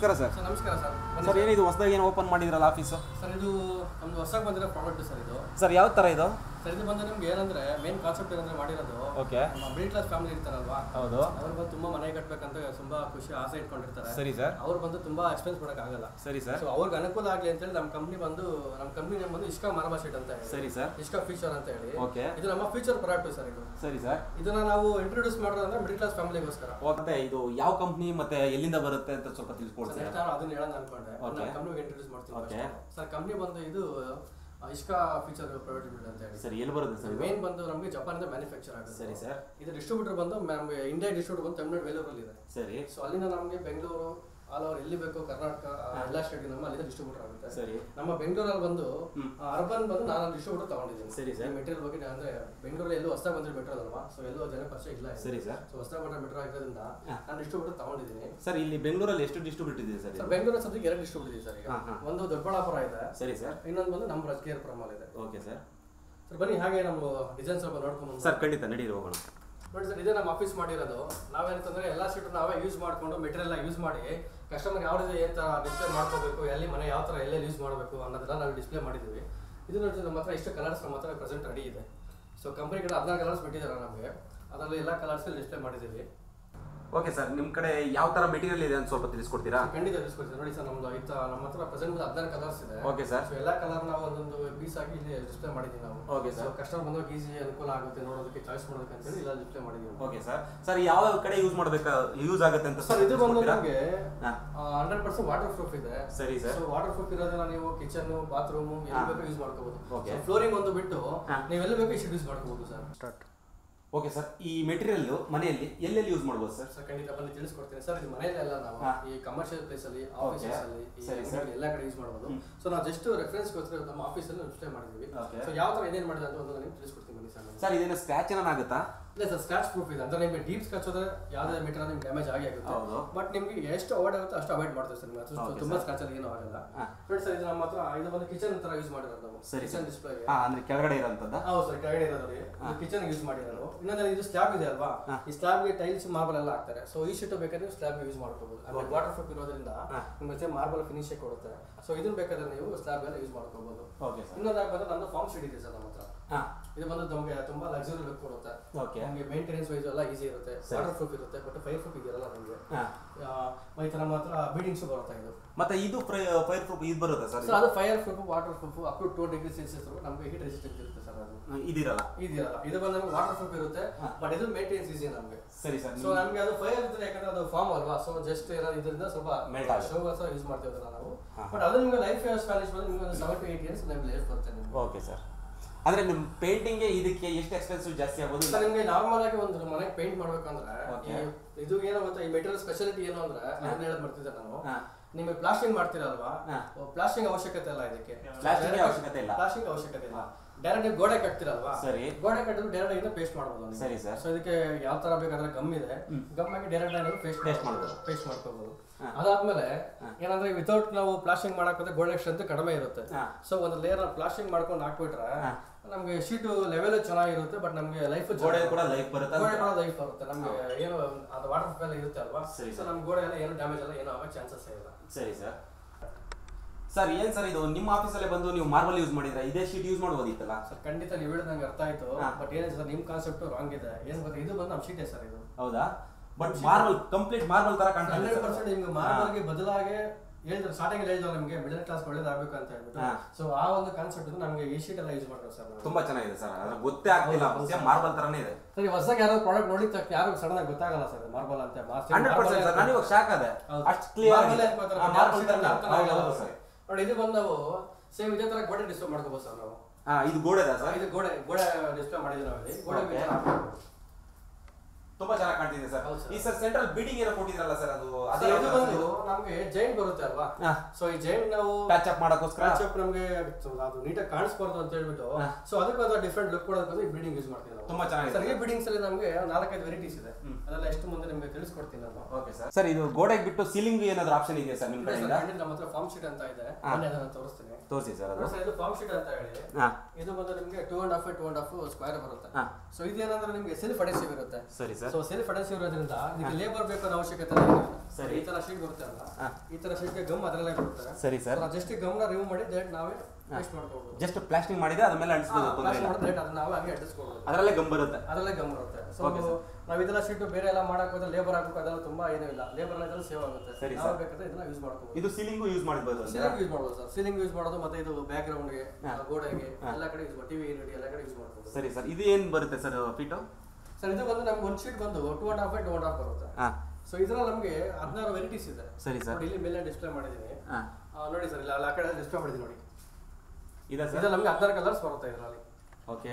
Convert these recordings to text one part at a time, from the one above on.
ನಮಸ್ಕಾರ sir sir ನಮಸ್ಕಾರ sir ಬನ್ನಿ ಸರ್ ಏನಿದು ಹೊಸದಾಗಿ ಏನು ಓಪನ್ ಮಾಡಿದ್ರಲ್ಲ ಆಫೀಸು ಸರ್ ಇದು ನಮ್ದು ಹೊಸದಾಗಿ ಬಂದಿರೋ ಪ್ರಾಡಕ್ಟ್ ಸರ್ ಇದು ಸರ್ ಯಾವ ಥರ ಇದು ಸರ್ ಇದು ಬಂದು ನಿಮ್ಗೆ ಏನಂದ್ರೆ ಮೇನ್ ಕಾನ್ಸೆಪ್ಟ್ ಏನಂದ್ರೆ ಮಾಡಿರೋದು ಓಕೆ ನಮ್ಮ ಮಿಡಿಲ್ ಕ್ಲಾಸ್ ಫ್ಯಾಮಿಲಿ ಇರ್ತಾರಲ್ವಾ ಹೌದು ಅವ್ರು ಬಂದು ತುಂಬಾ ಮನೆ ಕಟ್ಬೇಕಂತ ತುಂಬಾ ಖುಷಿ ಆಸೆ ಇಟ್ಕೊಂಡಿರ್ತಾರೆ ಸರಿ ಸರ್ ಅವ್ರು ಬಂದು ತುಂಬಾ ಎಕ್ಸ್ಪೆನ್ಸ್ ಆಗಲ್ಲ ಸರಿ ಸರ್ ಸೊ ಅವ್ರಿಗೆ ಅನುಕೂಲ ಆಗಲಿ ಅಂತೇಳಿ ನಮ್ಮ ಕಂಪ್ನಿ ಬಂದು ನಮ್ಮ ಕಂಪ್ನಿ ನೇಮ್ ಬಂದು ಇಸ್ಕಾ ಮಾರ್ಬಾ ಶೀಟ್ ಅಂತ ಹೇಳಿ ಸರಿ ಸರ್ ಇಸ್ಕಾ ಫೀಚರ್ ಅಂತ ಹೇಳಿ ಓಕೆ ಇದು ನಮ್ಮ ಫೀಚರ್ ಪ್ರಾಡಕ್ಟ್ ಸರ್ ಇದು ಸರಿ ಸರ್ ಇದನ್ನ ನಾವು ಇಂಟ್ರೊಡ್ಯೂಸ್ ಮಾಡೋದಂದ್ರೆ ಮಿಡಿಲ್ ಕ್ಲಾಸ್ ಫ್ಯಾಮಿಲಿಗೋಸ್ಕರ ಮತ್ತೆ ಇದು ಯಾವ ಕಂಪ್ನಿ ಮತ್ತೆ ಎಲ್ಲಿಂದ ಬರುತ್ತೆ ಅಂತ ಸ್ವಲ್ಪ ಸರ್ ತಿಳ್ಕೊಡ್ತೀರಾ ನೆಕ್ಸ್ಟ್ ನಾನು ಅದನ್ನ ಹೇಳೋಣ ಅನ್ಕೊಂಡೆ Okay. ನಮ್ಮ ಕಂಪ್ನಿಗೆ ಇಂಟ್ರೊಡ್ಯೂಸ್ ಮಾಡ್ತೀನಿ Okay. ಸರ್ ಕಂಪ್ನಿ ಬಂದು ಇದು ಆ, ಇಸ್ಕಾ ಫೀಚರ್ ಪ್ರೈವೇಟ್ ಲಿಮಿಟೆಡ್ ಅಂತ ಹೇಳಿ ಸರಿ ಎಲ್ಲಿ ಬರುತ್ತೆ ಸರ್ ಇದು ಮೇನ್ ಬಂದು ನಮಗೆ ಜಪಾನಿಂದ ಮ್ಯಾನುಫ್ಯಾಕ್ಚರ್ ಆಗುತ್ತೆ ಸರಿ ಸರ್ ಇದು ಡಿಸ್ಟ್ರಿಬ್ಯೂಟರ್ ಬಂದು ನಮಗೆ ಇಂಡಿಯಾ ಡಿಸ್ಟ್ರಿಬ್ಯೂಟರ್ ಬಂದು ತಮಿಳ್ನಾಡು ವೇಲೂರಲ್ಲಿ ಇದೆ ಸರಿ ಸೊ ಅಲ್ಲಿಂದ ನಮಗೆ ಬೆಂಗಳೂರು ಆಲ್ ಓವರ್ ಎಲ್ಲಿ ಬೇಕು ಕರ್ನಾಟಕ ಆ, ಎಲ್ಲ ಸ್ಟೇಟ್ ನಮ್ಮ ಅಲ್ಲಿಂದ ಡಿಸ್ಟ್ರಿಬ್ಯೂಟರ್ ಆಗುತ್ತೆ ಸರಿ ನಮ್ಮ ಬೆಂಗಳೂರಲ್ಲಿ ಬಂದು ಹ್ಮ್. ಅರ್ಬನ್ ಬಂದು ನಾನು ಡಿಸ್ಟ್ರಿಬ್ಯೂಟರ್ ತಗೊಂಡಿದ್ದೀನಿ ಸರಿ sir. ಮೆಟೀರಿಯಲ್ ಬಗ್ಗೆ ನಾನು ಅಂದ್ರೆ ಬೆಂಗಳೂರಲ್ಲಿ ಎಲ್ಲೂ ಹೊಸದಾಗಿ ಬಂದಿರೋ ಮೆಟ್ರೋ ಅಲ್ವಾ ಸೊ ಎಲ್ಲೂ ಜನ ಪರಿಚಯ ಇಲ್ಲ ಸರಿ ಸರ್ ಸೊ ಹೊಸದಾಗಿ ಬಂದಿರೋ ಮೆಟ್ರೋ ಆಗಿರೋದ್ರಿಂದ ಹಾ. ನಾನು ಡಿಸ್ಟ್ರಿಬ್ಯೂಟರ್ ತಗೊಂಡಿದ್ದೀನಿ ಸರ್ ಇಲ್ಲಿ ಬೆಂಗಳೂರಲ್ಲಿ ಎಷ್ಟು ಡಿಸ್ಟ್ರಿಬ್ಯೂಟ್ ಇದೆ ಸರ್ ಸರ್ ಇದು? ಬೆಂಗಳೂರು ಸದ್ಯಕ್ಕೆ ಎರಡು ಡಿಸ್ಟ್ರಿಬ್ಯೂಟರ್ ಇದೆ ಸರ್ ಈಗ ಹಾ, ಹಾ. ಒಂದು ದೊಡ್ಡಬಳ್ಳಾಪುರ ಇದೆ ಸರಿ ಸರ್ ಇನ್ನೊಂದು ಬಂದು ನಮ್ಮ ರಜಕೇರ್ಪುರಮಲ್ಲಿ ಇದೆ ಓಕೆ ಸರ್ ಸರ್ ಬನ್ನಿ ಹಾಗೆ ನಮ್ಮ ಡಿಸೈನ್ ಸ್ವಲ್ಪ ನೋಡ್ಕೊಂಡು ಸರ್ ಖಂಡಿತ ನಡೀರಿ ಹೋಗೋಣ ನೋಡಿ ಸರ್ ಇದೇ ನಮ್ಮ ಆಫೀಸ್ ಮಾಡಿರೋದು ನಾವೇನಂತಂದ್ರೆ ಎಲ್ಲ ಸೀಟು ನಾವೇ ಯೂಸ್ ಮಾಡ್ಕೊಂಡು ಮೆಟೀರಿಯಲ್ ಯೂಸ್ ಮಾಡಿ ಕಸ್ಟಮರ್ ಯಾವ ರೀತಿ ಏನು ಥರ ಡಿಸ್ಪ್ಲೇ ಮಾಡ್ಕೋಬೇಕು ಎಲ್ಲಿ ಮನೆ ಯಾವ ಥರ ಎಲ್ಲೆಲ್ಲಿ ಯೂಸ್ ಮಾಡಬೇಕು ಅನ್ನೋದನ್ನ ನಾವು ಡಿಸ್ಪ್ಲೇ ಮಾಡಿದ್ದೀವಿ ಇದು ನೋಡಿ ನಮ್ಮ ಹತ್ರ ಇಷ್ಟು ಕಲರ್ಸ್ ನಮ್ಮ ಹತ್ರ ಪ್ರೆಸೆಂಟ್ ರೆಡಿ ಇದೆ ಸೊ ಕಂಪನಿ ಕಡೆ ಹದಿನಾರು ಕಲರ್ಸ್ ಬಿಟ್ಟಿದ್ದಾರೆ ನಮಗೆ ಅದರಲ್ಲಿ ಎಲ್ಲ ಕಲರ್ಸ್ ಡಿಸ್ಪ್ಲೇ ಮಾಡಿದ್ದೀವಿ ಓಕೆ ಸರ್ ನಿಮ್ಮ ಕಡೆ ಯಾವ ಥರ ಮೆಟೀರಿಯಲ್ ಇದೆ ಅಂತ ಸ್ವಲ್ಪ ತಿಳಿಸ್ಕೊಡ್ತೀರಾ ಖಂಡಿತ ತಿಳಿಸ್ಕೊಡ್ತೀವಿ ನೋಡಿ ಸರ್ ನಮ್ದು ಐತ ನಮ್ಮ ಹತ್ರ ಪ್ರೆಸೆಂಟ್ ಹದಿನಾರು ಕಲರ್ಸ್ ಇದೆ ಓಕೆ ಸರ್ ಸೊ ಎಲ್ಲ ಕಲರ್ ನಾವು ಒಂದೊಂದು ಪೀಸ್ ಆಗಿ ಇಲ್ಲಿ ಡಿಸ್ಪ್ಲೇ ಮಾಡಿದ್ದೀವಿ ನಾವು Okay, sir. ಸೊ ಕಸ್ಟಮರ್ ಬಂದಾಗ ಈಸಿ ಅನುಕೂಲ ಆಗುತ್ತೆ ನೋಡೋದಕ್ಕೆ ಚಾಯ್ಸ್ ಮಾಡೋದಕ್ಕೆ ಅಂತೇಳಿ ಇಲ್ಲ ಡಿಸ್ಪ್ಲೇ ಮಾಡಿದ್ದೀವಿ ಓಕೆ ಸರ್ ಸರ್ ಯಾವ ಕಡೆ ಯೂಸ್ ಮಾಡ್ಬೇಕಾ ಯೂಸ್ ಆಗುತ್ತೆ ಅಂತ ಸರ್ ಇದು ಬಂದು ತಿಳಿಸ್ಕೊಡ್ತೀರಾ? ನಮಗೆ ಹಾ. ಹಂಡ್ರೆಡ್ ಪರ್ಸೆಂಟ್ ವಾಟರ್ ಪ್ರೂಫ್ ಇದೆ ಸರಿ ಸರ್ ಸೊ ವಾಟರ್ ಪ್ರೂಫ್ ಇರೋದನ್ನ ನೀವು ಕಿಚನ್ ಬಾತ್ರೂಮ್ ಎಲ್ಲಿ ಹಾ. ಬೇಕು ಯೂಸ್ ಮಾಡ್ಕೋಬಹುದು Okay. ಫ್ಲೋರಿಂಗ್ ಒಂದು ಬಿಟ್ಟು ಹಾ. ನೀವು ಎಲ್ಲಿ ಬೇಕು ಇಷ್ಟು ಯೂಸ್ ಮಾಡ್ಕೋಬಹುದು ಸರ್ ಸ್ಟಾರ್ಟ್ ಓಕೆ ಸರ್ ಈ ಮೆಟೀರಿಯಲ್ ಮನೆಯಲ್ಲಿ ಎಲ್ಲೆಲ್ಲಿ ಯೂಸ್ ಮಾಡ್ಬೋದು ಸರ್ ಸರ್ ಖಂಡಿತ ಬಂದು ತಿಳಿಸ್ಕೊಡ್ತೀನಿ ಸರ್ ಇದು ಮನೆಯಲ್ಲ ಎಲ್ಲ ನಾವು ಹಾ. ಈ ಕಮರ್ಷಿಯಲ್ ಪ್ಲೇಸ್ ಅಲ್ಲಿ ಆಫೀಸಸ್ ಅಲ್ಲಿ ಈ ಸರಿ, sir. ಅಂಗಡಿಯಲ್ಲಿ ಎಲ್ಲ ಕಡೆ ಯೂಸ್ ಮಾಡಬಹುದು ಹ್ಮ್. ಸೊ ನಾವು ಜಸ್ಟ್ ರೆಫರೆನ್ಸ್ ಗೋಸ್ಕರ ನಮ್ಮ ಆಫೀಸ್ ಅಲ್ಲಿ ಡಿಸ್ಪ್ಲೇ ಮಾಡಿದ್ವಿ Okay. ಸೊ ಯಾವ ತರ ಏನೇನ್ ಮಾಡಿದೆ ಅಂತ ಒಂದು ನಿಮ್ಗೆ ತಿಳಿಸ್ಕೊಡ್ತೀನಿ ಬನ್ನಿ ಸರ್ ನಾನು. ಸರ್ ಇದೇನು ಸ್ಕ್ರಾಚ್ ಏನಾಗುತ್ತಾ ಇಲ್ಲ ಸರ್ ಸ್ಕ್ರಾಚ್ ಪ್ರೂಫ್ ಇದೆ ಅಂದ್ರೆ ನಿಮಗೆ ಡೀಪ್ ಸ್ಕ್ರಾಚ್ ಹೋದ್ರೆ ಯಾವುದೇ ಮೀಟರ್ ನಿಮ್ಗೆ ಡ್ಯಾಮೇಜ್ ಆಗಿ ಆಗುತ್ತೆ ಹೌದು. ಬಟ್ ನಿಮ್ಗೆ ಎಷ್ಟು ಅವಾಯ್ಡ್ ಆಗುತ್ತೆ ಅಷ್ಟು ಅವಾಯ್ಡ್ ಮಾಡ್ತೀವಿ ಸರ್ ನಿಮ್ಗೆ ಅದು Okay, ತುಂಬಾ sir. ಸ್ಕ್ರಾಚ್ ಅಲ್ಲಿ ಏನೂ ಆಗಲ್ಲ ಹಾ. ನೋಡಿ ಸರ್ ಇದು ನಮ್ಮ ಹತ್ರ ಇದು ಒಂದು ಕಿಚನ್ ತರ ಯೂಸ್ ಮಾಡಿರೋದು ನಾವು ಸರಿ ಕಿಚನ್ ಸರ್ ಡಿಸ್ಪ್ಲೇ ಹಾ ಅಂದ್ರೆ ಕೆಳಗಡೆ ಇರೋಂಥದ್ದು ಹೌದು ಸರ್ ಕೆಳಗಡೆ ಇರೋದು ನೋಡಿ ಇದು ಕಿಚನ್ ಯೂಸ್ ಮಾಡಿರೋದು ಇನ್ನೊಂದ್ರೆ ಇದು ಸ್ಲ್ಯಾಬ್ ಇದೆ ಅಲ್ವಾ ಹಾ. ಈ ಸ್ಲ್ಯಾಬ್ಗೆ ಟೈಲ್ಸ್ ಮಾರ್ಬಲ್ ಎಲ್ಲ ಹಾಕ್ತಾರೆ ಸೊ ಈ ಶೀಟ್ ಬೇಕಾದ್ರೆ ಸ್ಲ್ಯಾಬ್ ಯೂಸ್ ಮಾಡ್ಕೋಬಹುದು ಅಂದ್ರೆ Okay. ವಾಟರ್ ಪ್ರೂಫ್ ಇರೋದ್ರಿಂದ ಹಾ. ನಿಮಗೆ ಮಾರ್ಬಲ್ ಫಿನಿಶ್ ಕೊಡುತ್ತೆ ಸೊ ಇದನ್ನ ಬೇಕಾದ್ರೆ ನೀವು ಸ್ಲ್ಯಾಬ್ ಎಲ್ಲ ಯೂಸ್ ಮಾಡ್ಕೋಬಹುದು ಓಕೆ ಸರ್ ಇನ್ನೊಂದು ಬಂದ್ರೆ ನಮ್ದು ಫಾರ್ಮ್ ಶೀಟ್ ಇದೆ ಸರ್ ನಮ್ಮ ಹತ್ರ ಹಾ ಇದು ಬಂದು ನಮಗೆ ತುಂಬಾ ಲಕ್ಸುರಿ ಲುಕ್ ಕೊಡುತ್ತೆ ಓಕೆ ನಮಗೆ ಮೇಂಟೆನೆನ್ಸ್ ವೈಸ್ ಎಲ್ಲ ಈಸಿ ಇರುತ್ತೆ ಸರಿ. ವಾಟರ್ ಪ್ರೂಫ್ ಇರುತ್ತೆ ಬಟ್ ಫೈರ್ ಪ್ರೂಫ್ ಇದೆಯಲ್ಲ ನಮಗೆ ಹಾ ಮತ್ತೆ ನಮ್ಮ ಹತ್ರ ಬೀಡಿಂಗ್ಸ್ ಬರುತ್ತೆ ಇದು ಮತ್ತೆ ಇದು ಫೈರ್ ಪ್ರೂಫ್ ಇದು ಬರುತ್ತಾ ಸರ್ ಸೊ ಅದು fireproof waterproof up to two degree Celsius ನಮಗೆ ಹೀಟ್ ರೆಸಿಸ್ಟೆನ್ಸ್ ಇರುತ್ತೆ ಸರ್ ಅದು ಇದಿರಲ್ಲ ಇದೆಯಲ್ಲ ಇದು ಬಂದು ನಮಗೆ ವಾಟರ್ ಪ್ರೂಫ್ ಇರುತ್ತೆ ಹಾ. ಬಟ್ ಇದು ಮೇಂಟೆನೆನ್ಸ್ ಈಸಿ ನಮಗೆ ಸರಿ ಸರ್ ಸೊ ನಮಗೆ ಅದು ಫೈರ್ ಇರುತ್ತೆ ಯಾಕಂದ್ರೆ ಅದು ಫಾರ್ಮ್ ಅಲ್ವಾ ಸೊ ಜಸ್ಟ್ ಏನಾದ್ರು ಇದರಿಂದ ಸ್ವಲ್ಪ Melt ಆಗುತ್ತೆ. ಶೋಗೋಸ್ಕರ ಯೂಸ್ ಮಾಡ್ತೀವಿ ಅದನ್ನ ನಾವು ಹಾ. ಬಟ್ ಅದು ನಿಮಗೆ ಲೈಫ್ ಸ್ಪ್ಯಾನಿಶ್ ಬಂದು ನಿಮಗೆ ಒಂದು ಸೆವೆನ್ ಟು ಏಟ್ ಇಯರ್ಸ್ ನಿಮಗೆ ಲೈಫ್ ಬರುತ್ತೆ ನಿಮಗೆ ಓಕೆ ಸರ್ ಅಂದ್ರೆ ನಿಮ್ಮ ಪೇಂಟಿಂಗ್ಗೆ ಇದಕ್ಕೆ ಎಷ್ಟು ಎಕ್ಸ್ಪೆನ್ಸಿವ್ ಜಾಸ್ತಿ ಆಗ್ಬೋದು ಸರ್ ನಿಮಗೆ ನಾರ್ಮಲ್ ಆಗಿ ಒಂದು ಮನೆಗೆ ಪೇಂಟ್ ಮಾಡ್ಬೇಕಂದ್ರೆ Okay. ಈ- ಇದು ಏನೋ ಗೊತ್ತಾ ಈ ಮೆಟೀರಿಯಲ್ ಸ್ಪೆಷಾಲಿಟಿ ಏನು ಅಂದ್ರೆ ಅದನ್ನ ಹೇಳೋದು ಬರ್ತಿದ್ದೆ ನಾನು ಹಾ. ನಿಮಗೆ ಪ್ಲಾಸ್ಟಿಂಗ್ ಮಾಡ್ತೀರಲ್ವಾ ಹಾ. ಪ್ಲಾಸ್ಟಿಂಗ್ ಅವಶ್ಯಕತೆ ಇಲ್ಲ ಇದಕ್ಕೆ Plasting ಗೆ ಅವಶ್ಯಕತೆ ಇಲ್ಲ. ಪ್ಲಾಸ್ಟಿಂಗ್ ಅವಶ್ಯಕತೆ ಇಲ್ಲ ಡೈರೆಕ್ಟ್ ನೀವು ಗೋಡೆ ಕಟ್ತೀರಲ್ವಾ ಸರಿ. ಗೋಡೆ ಕಟ್ಟಿದ್ರು ಡೈರೆಕ್ಟ್ ಇಂದ ಪೇಸ್ಟ್ ಮಾಡ್ಬೋದು ನೀವು. ಸರಿ, sir. ಸೊ ಇದಕ್ಕೆ ಯಾವ ತರ ಬೇಕಾದ್ರೆ ಗಮ್ ಇದೆ ಗಮ್ ಆಗಿ ಡೈರೆಕ್ಟ್ ನೀವು ಪೇಸ್ಟ್ Paste ಮಾಡ್ಬೋದು ಮಾಡ್ಬೋದು. ಪೇಸ್ಟ್ ಮಾಡ್ಕೋಬಹುದು ಹಾ. ಅದಾದ್ಮೇಲೆ ಏನಂದ್ರೆ ವಿತೌಟ್ ನಾವು ಪ್ಲಾಸ್ಟಿಂಗ್ ಮಾಡಕ್ಕೆ ಗೋಡೆ ಸ್ಟ್ರೆಂತ್ ಕಡಿಮೆ ಇರುತ್ತೆ ಹಾ. ಸೊ ಒಂದು ಲೇಯರ್ ಪ್ಲಾಸ್ಟಿಂಗ್ ಮಾಡ್ಕೊಂಡು ಹಾಕ್ಬಿಟ್ರೆ ಹಾ. ನಮಗೆ ಶೀಟು ಲೆವೆಲ್ ಚೆನ್ನಾಗಿರುತ್ತೆ ಬಟ್ ನಮಗೆ ಲೈಫ್ ಗೋಡೆ ಕೂಡ ಲೈಫ್ ಬರುತ್ತೆ ಗೋಡೆ ಕೂಡ ಲೈಫ್ ಬರುತ್ತೆ ನಮಗೆ ಏನು ಅದು ವಾಟರ್ ಪ್ರೂಫ್ ಎಲ್ಲ ಇರುತ್ತೆ ಅಲ್ವಾ ಸರಿ, ಸೊ ನಮ್ಮ ಗೋಡೆ ಎಲ್ಲ ಏನು ಡ್ಯಾಮೇಜ್ ಎಲ್ಲ ಏನೋ ಆಗೋ ಚಾನ್ಸಸ್ ಇಲ್ಲ ಸರಿ ಸರ್ ಸರ್ ಏನ್ ಸರ್ ಇದು ನಿಮ್ಮ ಆಫೀಸಲ್ಲೇ ಬಂದು ನೀವು ಮಾರ್ಬಲ್ ಯೂಸ್ ಮಾಡಿದ್ರೆ ಇದೇ ಶೀಟ್ ಯೂಸ್ ಮಾಡ್ಬೋದಿತ್ತಲ್ಲ ಸರ್ ಖಂಡಿತ ನೀವು ಹೇಳಿದ ನಂಗೆ ಅರ್ಥ ಆಯ್ತು ಹಾ. ಬಟ್ ಏನಿದೆ ಸರ್ ನಿಮ್ಮ ಕಾನ್ಸೆಪ್ಟ್ ರಾಂಗ್ ಇದೆ ಏನು ಗೊತ್ತಾ ಇದು ಬಂದು ನಮ್ಮ ಶೀಟೇ ಸರ್ ಇದು ಹೌದಾ ಬಟ್ ಮಾರ್ಬಲ್ ಕಂಪ್ಲೀಟ್ ಮಾರ್ಬಲ್ ತರ ಕಾಣ್ತಾ ಇದೆ ಹಂಡ್ರೆಡ್ sir. ಪರ್ಸೆಂಟ್ ನಿಮ್ಗೆ ಮಾರ್ಬಲ್ಗೆ ಬದಲಾಗಿ ಹೇಳಿದ್ರು ಸ್ಟಾರ್ಟಿಂಗ್ ಹೇಳಿದ್ರು ನಿಮಗೆ ಮಿಡಲ್ ಕ್ಲಾಸ್ ಒಳ್ಳೇದಾಗಬೇಕು ಅಂತ ಹೇಳ್ಬಿಟ್ಟು ಹಾ. ಸೊ ಆ ಒಂದು ಕಾನ್ಸೆಪ್ಟ್ ನಮಗೆ ಈ ಶೀಟ್ ಎಲ್ಲ ಯೂಸ್ ಮಾಡ್ತಾರೆ ಸರ್ ನಾವು ತುಂಬಾ ಚೆನ್ನಾಗಿದೆ ಸರ್ ಅದ್ರ ಗೊತ್ತೇ ಆಗ್ತಿಲ್ಲ ಸೇಮ್ ಮಾರ್ಬಲ್ ತರನೇ ಇದೆ ಸರಿ ಹೊಸದಾಗಿ ಯಾರೋ ಪ್ರಾಡಕ್ಟ್ ನೋಡಿದ ತಕ್ಷಣ ಯಾರು ಸಡನ್ ಆಗಿ ಗೊತ್ತಾಗಲ್ಲ ಸರ್ ಮಾರ್ಬಲ್ ಅಂತ ಹಂಡ್ರೆಡ್ ಪರ್ಸೆಂಟ್ ಸರ್ ನಾನು ಇವಾಗ ಶಾಕ್ ಆದೆ ಹೌದು. ಅಷ್ಟು ಕ್ಲಿಯರ್ Marble ಅನ್ಕೋತಾರೆ, but ಮಾರ್ಬಲ್ sheet ಅಂತ ಅರ್ಥ ಆಗಲ್ಲ ಹೌದು ಅವ್ರಿಗೆ. ಸರ್ ನೋಡಿ ಇದು ಬಂದು ನಾವು ಸೇಮ್ ಇದೇ ತರ ಗೋಡೆ ಡಿಸ್ಪ್ಲೇ ಮಾಡ್ಕೋಬಹುದು ಸರ್ ನಾವು ಹಾ ಇದು ಗೋಡೆದ ಸರ್ ಇದು ಗೋಡೆ ಗೋಡೆ ಡಿಸ್ಪ್ಲೇ ಮಾಡಿದ್ವಿ ನಾವು ಇಲ್ಲಿ ಗೋಡೆ Okay. ಮೇಲೆ ಹಾಕ್ಬೋದು. ತುಂಬಾ ಚೆನ್ನಾಗಿ ಕಾಣ್ತಿದೆ ಸರ್ ಹೌದು sir. ಈ ಸರ್ ಸೆಂಟ್ರಲ್ ಬಿಲ್ಡಿಂಗ್ ಏನೋ ಕೊಟ್ಟಿದ್ರಲ್ಲ ಸರ್ ಅದು ಅದೇ ಸರ್, ಇದು ಬಂದು ನಮ್ಗೆ ಜೈನ್ ಬರುತ್ತೆ ಅಲ್ವಾ ಹಾ. ಸೊ ಈ ಜೈನ್ ನಾವು ಪ್ಯಾಚ್ ಅಪ್ ಮಾಡಕ್ಕೋಸ್ಕರ ಸ್ಕ್ರಾಚ್ ಅಪ್ ನಮ್ಗೆ ಅದು ನೀಟಾಗಿ ಕಾಣಿಸ್ಬಾರ್ದು ಅಂತ ಹೇಳ್ಬಿಟ್ಟು ಹಾ. ಸೊ ಅದಕ್ಕೊಂದು ಡಿಫ್ರೆಂಟ್ ಲುಕ್ ಕೊಡೋದಕ್ಕೆ ಈ ಬಿಲ್ಡಿಂಗ್ ಯೂಸ್ ಮಾಡ್ತೀವಿ ನಾವು ತುಂಬಾ ಚೆನ್ನಾಗಿದೆ. ಸರ್ ಈ ಬಿಲ್ಡಿಂಗ್ಸ್ ಅಲ್ಲಿ ನಮಗೆ ನಾಲ್ಕೈದು ವೆರೈಟೀಸ್ ಇದೆ ಹ್ಮ್. ಅದೆಲ್ಲ ಎಷ್ಟು ಮುಂದೆ ನಿಮಗೆ ತಿಳಿಸ್ಕೊಡ್ತೀನಿ ನಾನು ಓಕೆ ಸರ್ ಸರ್ ಇದು ಗೋಡೆಗೆ ಬಿಟ್ಟು ಸೀಲಿಂಗ್ ಏನಾದ್ರು ಆಪ್ಷನ್ ಇದೆಯಾ ಸರ್ ನಿಮ್ಮ ಇದೆ ಸರ್, ಕಡೆಯಿಂದ ಖಂಡಿತ ನಮ್ಮ ಹತ್ರ ಫಾರ್ಮ್ ಶೀಟ್ ಅಂತ ಇದೆ ಹಾ. ಬನ್ನಿ ಅದನ್ನ ತೋರಿಸ್ತೀನಿ ತೋರಿಸಿ ಸರ್ ಅದು ನೋಡಿ ಸರ್, ಇದು ಫಾರ್ಮ್ ಶೀಟ್ ಅಂತ ಹೇಳಿ ಹಾ ಇದು ಬಂದು ನಿಮಗೆ two and half two and half square ಬರುತ್ತೆ ಹಾ. ಸೊ ಇದೇನಂದ್ರೆ ನಿಮಗೆ ಸೆಲ್ಫ್ ಅಡೆಸಿವ್ ಇರುತ್ತೆ ಸರಿ ಸರ್ ಸೊ ಸೆಲ್ಫ್ ಅಡೆನ್ಸಿವ್ ಇರೋದ್ರಿಂದ ಇದಕ್ಕೆ ಲೇಬರ್ ಬೇಕಾದ ಅವಶ್ಯಕತೆ ಇಲ್ಲ. ಸರಿ. ಈ ತರ ಶೀಟ್ ಬರುತ್ತೆ ಅಲ್ಲ ಹಾ. ಈ ತರ ಶೀಟ್ಗೆ ಗಮ್ ಅದರಲ್ಲೇ ಬರುತ್ತೆ ಸರಿ ಸರ್ ಜಸ್ಟ್ ಗಮ್ನ ರಿಮೂವ್ ಮಾಡಿ ಡೈರೆಕ್ಟ್ ನಾವೇ ಪೇಸ್ಟ್ ಮಾಡ್ಕೊಬೋದು ಜಸ್ಟ್ ಪ್ಲಾಸ್ಟಿಂಗ್ ಮಾಡಿದ್ರೆ ಅದ್ರ ಮೇಲೆ ಅಂಟಿಸ್ಬೋದು ತೊಂದರೆ ಪ್ಲಾಸ್ಟರ್ ಇಲ್ಲ ಮಾಡಿದ್ರೆ direct ಅದನ್ನ ನಾವೇ ಹಂಗೆ ಅಡ್ಡಿಸ್ಕೊಬೋದು ಅದರಲ್ಲೇ ಗಮ್ ಬರುತ್ತೆ ಅದರಲ್ಲೇ ಗಮ್ ಬರುತ್ತೆ ಸೊ Okay, sir. ನಾವು ಇದೆಲ್ಲ ಶೀಟ್ ಬೇರೆ ಎಲ್ಲ ಮಾಡಕ್ ಹೋದ್ರೆ ಲೇಬರ್ ಹಾಕಬೇಕು ಅದೆಲ್ಲ ತುಂಬಾ ಏನೂ ಇಲ್ಲ ಲೇಬರ್ ಎಲ್ಲ ಸೇವ್ ಆಗುತ್ತೆ ಸರಿ, ನಾವು sir. ಬೇಕಾದ್ರೆ ಇದನ್ನ ಯೂಸ್ ಮಾಡ್ಕೋಬಹುದು ಇದು ಸೀಲಿಂಗು ಯೂಸ್ ಮಾಡ್ಬೋದು ಅಂತ ಸೀಲಿಂಗ್ ಯೂಸ್ ಮಾಡ್ಬೋದು ಸರ್ ಸೀಲಿಂಗ್ ಯೂಸ್ ಮಾಡೋದು ಮತ್ತೆ ಇದು ಬ್ಯಾಕ್ ಗೆ ಹಾ. ಗೋಡೆಗೆ ಹಾ. ಎಲ್ಲ ಕಡೆ ಯೂಸ್ ಮಾಡಿ ಟಿವಿ ಯೂನಿಟ್ ಎಲ್ಲ ಕಡೆ ಯೂಸ್ ಮಾಡ್ಬೋದು ಸರಿ ಸರ್ ಇದು ಏನು ಬರುತ್ತೆ ಸರ್ ಫೀಟು ಸರ್ ಇದು ಬಂದು ನಮ್ಗೆ ಒಂದು ಶೀಟ್ ಬಂದು two and half by two and half ಬರುತ್ತೆ ಹಾಂ ಸೊ ಇದ್ರಲ್ಲಿ ನಮಗೆ ಹದಿನಾರು ವೆರೈಟೀಸ್ ಇದೆ ಸರಿ ಸರ್ ನೋಡಿ ಇಲ್ಲಿ ಮೇಲೆ ಡಿಸ್ಪ್ಲೇ ಮಾಡಿದ್ದೀನಿ ಹಾಂ ಆ, ನೋಡಿ ಸರ್ ಇಲ್ಲ ಅಲ್ಲಿ ಆ ಕಡೆ ಡಿಸ್ಪ್ಲೇ ಮಾಡಿದ್ದೀನಿ ನೋಡಿ ಇದೆ ಸರ್ ಇದ್ರಲ್ಲಿ ನಮಗೆ ಹದಿನಾರು ಕಲರ್ಸ್ ಬರುತ್ತೆ ಇದರಲ್ಲಿ ಓಕೆ